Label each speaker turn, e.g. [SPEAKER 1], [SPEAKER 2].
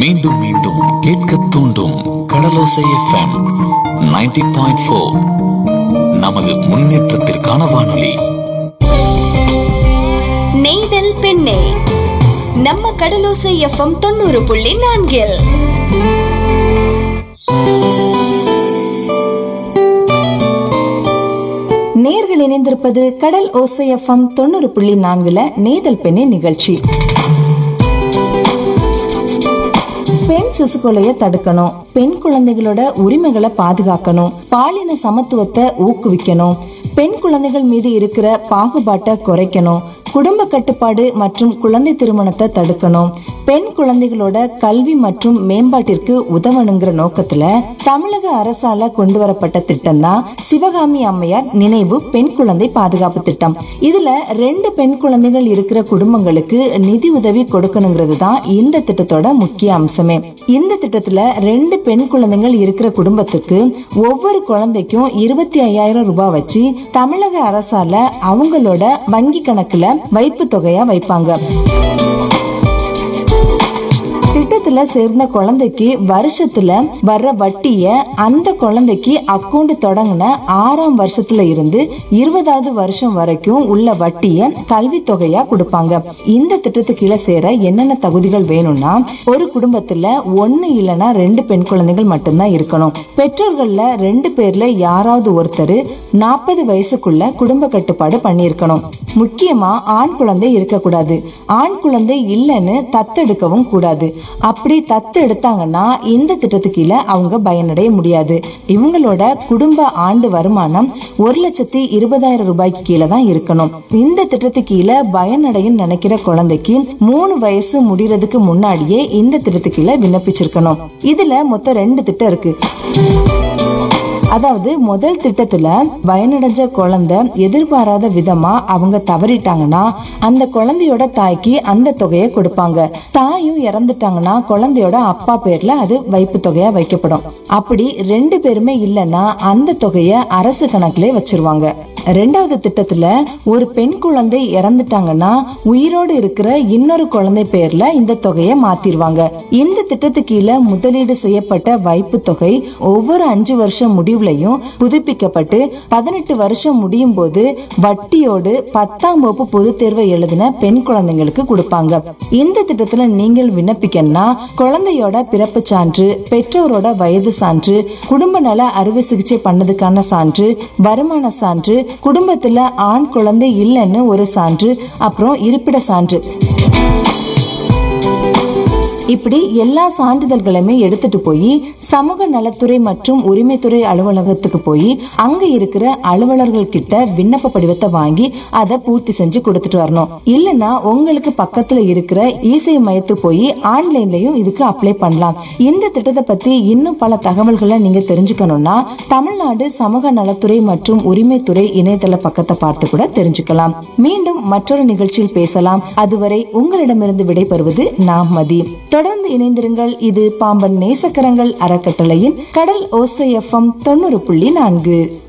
[SPEAKER 1] மீண்டும் மீண்டும் கேட்க தூண்டும் கடலோசை எஃப்எம் 90.4 பாயிண்ட் ஃபோர் நமது முன்னேற்றத்திற்கான வானொலி
[SPEAKER 2] நெய்தல் பெண்ணே நம்ம கடலோசை எஃப்எம் தொண்ணூறு புள்ளி நான்கில்
[SPEAKER 3] நேர்கள் இணைந்திருப்பது கடல் ஓசை எஃப்எம் தொண்ணூறு புள்ளி நான்குல நேதல் பெண்ணே நிகழ்ச்சி பெண் சிசு கொலையை தடுக்கணும் பெண் குழந்தைகளோட உரிமைகளை பாதுகாக்கணும் பாலின சமத்துவத்தை ஊக்குவிக்கணும் பெண் குழந்தைகள் மீது இருக்கிற பாகுபாட்டை குறைக்கணும் குடும்ப கட்டுப்பாடு மற்றும் குழந்தை திருமணத்தை தடுக்கணும் பெண் குழந்தைகளோட கல்வி மற்றும் மேம்பாட்டிற்கு உதவணுங்கிற நோக்கத்துல தமிழக அரசால கொண்டு வரப்பட்ட திட்டம் தான் சிவகாமி அம்மையார் நினைவு பெண் குழந்தை பாதுகாப்பு திட்டம் இதுல ரெண்டு பெண் குழந்தைகள் இருக்கிற குடும்பங்களுக்கு நிதி உதவி கொடுக்கணுங்கிறது தான் இந்த திட்டத்தோட முக்கிய அம்சமே இந்த திட்டத்துல ரெண்டு பெண் குழந்தைகள் இருக்கிற குடும்பத்துக்கு ஒவ்வொரு குழந்தைக்கும் இருபத்தி ஐயாயிரம் ரூபாய் வச்சு தமிழக அரசால அவங்களோட வங்கி கணக்குல வைப்பு தொகையா வைப்பாங்க திட்டத்துல சேர்ந்த குழந்தைக்கு வருஷத்துல வர்ற வட்டிய அந்த குழந்தைக்கு அக்கௌண்ட் தொடங்கின ஆறாம் வருஷத்துல இருந்து இருபதாவது வருஷம் வரைக்கும் உள்ள வட்டிய கல்வி தொகையா கொடுப்பாங்க இந்த திட்டத்துக்கு கீழே சேர என்னென்ன தகுதிகள் வேணும்னா ஒரு குடும்பத்துல ஒண்ணு இல்லைன்னா ரெண்டு பெண் குழந்தைகள் மட்டும்தான் இருக்கணும் பெற்றோர்கள்ல ரெண்டு பேர்ல யாராவது ஒருத்தர் நாற்பது வயசுக்குள்ள குடும்ப கட்டுப்பாடு பண்ணியிருக்கணும் முக்கியமா ஆண் குழந்தை இருக்கக்கூடாது ஆண் குழந்தை இல்லைன்னு தத்தெடுக்கவும் கூடாது அப்படி தத்து எடுத்தாங்கன்னா இந்த திட்டத்துக்கு கீழே அவங்க பயனடைய முடியாது இவங்களோட குடும்ப ஆண்டு வருமானம் ஒரு லட்சத்தி இருபதாயிரம் ரூபாய்க்கு கீழே தான் இருக்கணும் இந்த திட்டத்துக்கு கீழே பயனடையும் நினைக்கிற குழந்தைக்கு மூணு வயசு முடியறதுக்கு முன்னாடியே இந்த திட்டத்துக்கு கீழே விண்ணப்பிச்சிருக்கணும் இதுல மொத்தம் ரெண்டு திட்டம் இருக்கு அதாவது முதல் திட்டத்துல பயனடைஞ்ச குழந்தை எதிர்பாராத விதமா அவங்க தவறிட்டாங்கன்னா அந்த குழந்தையோட தாய்க்கு அந்த தொகையை கொடுப்பாங்க தாயும் இறந்துட்டாங்கன்னா குழந்தையோட அப்பா பேர்ல அது வைப்பு தொகையா வைக்கப்படும் அப்படி ரெண்டு பேருமே இல்லைன்னா அந்த தொகையை அரசு கணக்குல வச்சிருவாங்க ரெண்டாவது திட்டத்துல ஒரு பெண் குழந்தை இறந்துட்டாங்கன்னா உயிரோடு இருக்கிற இன்னொரு குழந்தை பேர்ல இந்த தொகையை மாத்திருவாங்க இந்த திட்டத்துக்கு கீழே முதலீடு செய்யப்பட்ட வைப்பு தொகை ஒவ்வொரு அஞ்சு வருஷம் முடிவுலையும் புதுப்பிக்கப்பட்டு பதினெட்டு வருஷம் முடியும் போது வட்டியோடு பத்தாம் வகுப்பு பொதுத் தேர்வை எழுதின பெண் குழந்தைங்களுக்கு கொடுப்பாங்க இந்த திட்டத்துல நீங்கள் விண்ணப்பிக்கணும்னா குழந்தையோட பிறப்பு சான்று பெற்றோரோட வயது சான்று குடும்ப நல அறுவை சிகிச்சை பண்ணதுக்கான சான்று வருமான சான்று குடும்பத்துல ஆண் குழந்தை இல்லைன்னு ஒரு சான்று அப்புறம் இருப்பிட சான்று இப்படி எல்லா சான்றிதழ்களுமே எடுத்துட்டு போய் சமூக நலத்துறை மற்றும் உரிமைத்துறை அலுவலகத்துக்கு போய் அங்க இருக்கிற அலுவலர்கள் கிட்ட விண்ணப்ப படிவத்தை வாங்கி அதை பூர்த்தி செஞ்சு கொடுத்துட்டு வரணும் இல்லைன்னா உங்களுக்கு பக்கத்துல இருக்கிற இசை மையத்து போய் ஆன்லைன்லயும் இதுக்கு அப்ளை பண்ணலாம் இந்த திட்டத்தை பத்தி இன்னும் பல தகவல்களை நீங்க தெரிஞ்சுக்கணும்னா தமிழ்நாடு சமூக நலத்துறை மற்றும் உரிமைத்துறை இணையதள பக்கத்தை பார்த்து கூட தெரிஞ்சுக்கலாம் மீண்டும் மற்றொரு நிகழ்ச்சியில் பேசலாம் அதுவரை உங்களிடமிருந்து விடைபெறுவது நான் மதி தொடர்ந்து இணைந்திருங்கள் இது பாம்பன் நேசக்கரங்கள் அறக்கட்டளையின் கடல் ஓசை எஃப்எம் தொண்ணூறு புள்ளி நான்கு